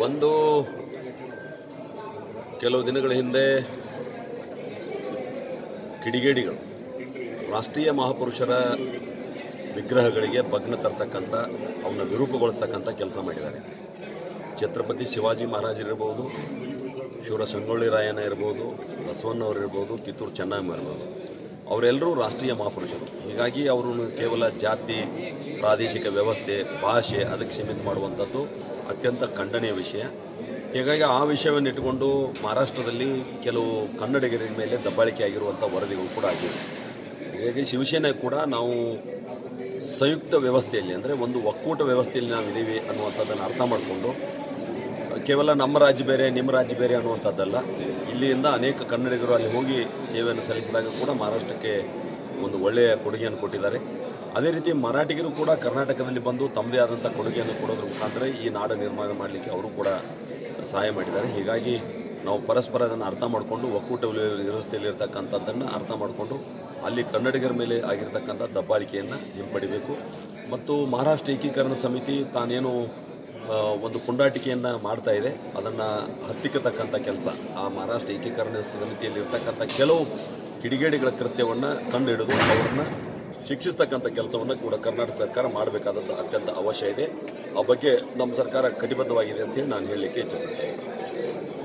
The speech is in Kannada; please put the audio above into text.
ಒಂದು ಕೆಲವು ದಿನಗಳ ಹಿಂದೆ ಕಿಡಿಗೇಡಿಗಳು ರಾಷ್ಟ್ರೀಯ ಮಹಾಪುರುಷರ ವಿಗ್ರಹಗಳಿಗೆ ಭಗ್ನ ತರ್ತಕ್ಕಂಥ ಅವನ್ನ ವಿರೂಪಗೊಳಿಸ್ತಕ್ಕಂಥ ಕೆಲಸ ಮಾಡಿದ್ದಾರೆ ಛತ್ರಪತಿ ಶಿವಾಜಿ ಮಹಾರಾಜರಿರ್ಬೋದು ಶೂರ ಸಂಗೊಳ್ಳಿ ರಾಯಣ್ಣ ಇರ್ಬೋದು ಬಸವಣ್ಣವ್ರು ಇರ್ಬೋದು ಕಿತ್ತೂರು ಚೆನ್ನಮ್ಮ ಇರ್ಬೋದು ಅವರೆಲ್ಲರೂ ರಾಷ್ಟ್ರೀಯ ಮಹಾಪುರುಷರು ಹೀಗಾಗಿ ಅವರನ್ನು ಕೇವಲ ಜಾತಿ ಪ್ರಾದೇಶಿಕ ವ್ಯವಸ್ಥೆ ಭಾಷೆ ಅದಕ್ಕೆ ಸೀಮಿತ ಮಾಡುವಂಥದ್ದು ಅತ್ಯಂತ ಖಂಡನೀಯ ವಿಷಯ ಹೀಗಾಗಿ ಆ ವಿಷಯವನ್ನು ಇಟ್ಟುಕೊಂಡು ಮಹಾರಾಷ್ಟ್ರದಲ್ಲಿ ಕೆಲವು ಕನ್ನಡಿಗರ ಮೇಲೆ ದಬ್ಬಾಳಿಕೆ ಆಗಿರುವಂಥ ವರದಿಗಳು ಕೂಡ ಆಗಿವೆ ಹೀಗಾಗಿ ಶಿವಸೇನೆ ಕೂಡ ನಾವು ಸಂಯುಕ್ತ ವ್ಯವಸ್ಥೆಯಲ್ಲಿ ಅಂದರೆ ಒಂದು ಒಕ್ಕೂಟ ವ್ಯವಸ್ಥೆಯಲ್ಲಿ ನಾವು ಇದ್ದೀವಿ ಅನ್ನುವಂಥದ್ದನ್ನು ಅರ್ಥ ಮಾಡಿಕೊಂಡು ಕೇವಲ ನಮ್ಮ ರಾಜ್ಯ ಬೇರೆ ನಿಮ್ಮ ರಾಜ್ಯ ಬೇರೆ ಅನ್ನುವಂಥದ್ದಲ್ಲ ಇಲ್ಲಿಂದ ಅನೇಕ ಕನ್ನಡಿಗರು ಅಲ್ಲಿ ಹೋಗಿ ಸೇವೆಯನ್ನು ಸಲ್ಲಿಸಿದಾಗ ಕೂಡ ಮಹಾರಾಷ್ಟ್ರಕ್ಕೆ ಒಂದು ಒಳ್ಳೆಯ ಕೊಡುಗೆಯನ್ನು ಕೊಟ್ಟಿದ್ದಾರೆ ಅದೇ ರೀತಿ ಮರಾಠಿಗರು ಕೂಡ ಕರ್ನಾಟಕದಲ್ಲಿ ಬಂದು ತಮ್ಮದೇ ಆದಂಥ ಕೊಡುಗೆಯನ್ನು ಕೊಡೋದ್ರ ಮುಖಾಂತರ ಈ ನಾಡು ನಿರ್ಮಾಣ ಮಾಡಲಿಕ್ಕೆ ಅವರು ಕೂಡ ಸಹಾಯ ಮಾಡಿದ್ದಾರೆ ಹೀಗಾಗಿ ನಾವು ಪರಸ್ಪರ ಅದನ್ನು ಅರ್ಥ ಮಾಡಿಕೊಂಡು ಒಕ್ಕೂಟ ವ್ಯವಸ್ಥೆಯಲ್ಲಿ ಇರತಕ್ಕಂಥದ್ದನ್ನು ಅರ್ಥ ಮಾಡಿಕೊಂಡು ಅಲ್ಲಿ ಕನ್ನಡಿಗರ ಮೇಲೆ ಆಗಿರ್ತಕ್ಕಂಥ ದಬ್ಬಾಳಿಕೆಯನ್ನು ಹಿಂಪಡಿಬೇಕು ಮತ್ತು ಮಹಾರಾಷ್ಟ್ರ ಏಕೀಕರಣ ಸಮಿತಿ ತಾನೇನು ಆ, ಒಂದು ಪುಂಡಾಟಿಕೆಯನ್ನು ಮಾಡ್ತಾ ಇದೆ ಅದನ್ನು ಹತ್ತಿಕ್ಕತಕ್ಕಂಥ ಕೆಲಸ ಆ ಮಹಾರಾಷ್ಟ್ರ ಏಕೀಕರಣ ಸಮಿತಿಯಲ್ಲಿ ಇರ್ತಕ್ಕಂಥ ಕೆಲವು ಕಿಡಿಗೇಡಿಗಳ ಕೃತ್ಯವನ್ನು ಕಂಡುಹಿಡಿದು ಅವರನ್ನು ಶಿಕ್ಷಿಸ್ತಕ್ಕಂಥ ಕೆಲಸವನ್ನು ಕೂಡ ಕರ್ನಾಟಕ ಸರ್ಕಾರ ಮಾಡಬೇಕಾದದ್ದು ಅತ್ಯಂತ ಅವಶ್ಯ ಇದೆ ಆ ಬಗ್ಗೆ ನಮ್ಮ ಸರ್ಕಾರ ಕಟಿಬದ್ಧವಾಗಿದೆ ಅಂತ ಹೇಳಿ ನಾನು ಹೇಳಲಿಕ್ಕೆ ಇಚ್ಛೆಪಡ್ತೇನೆ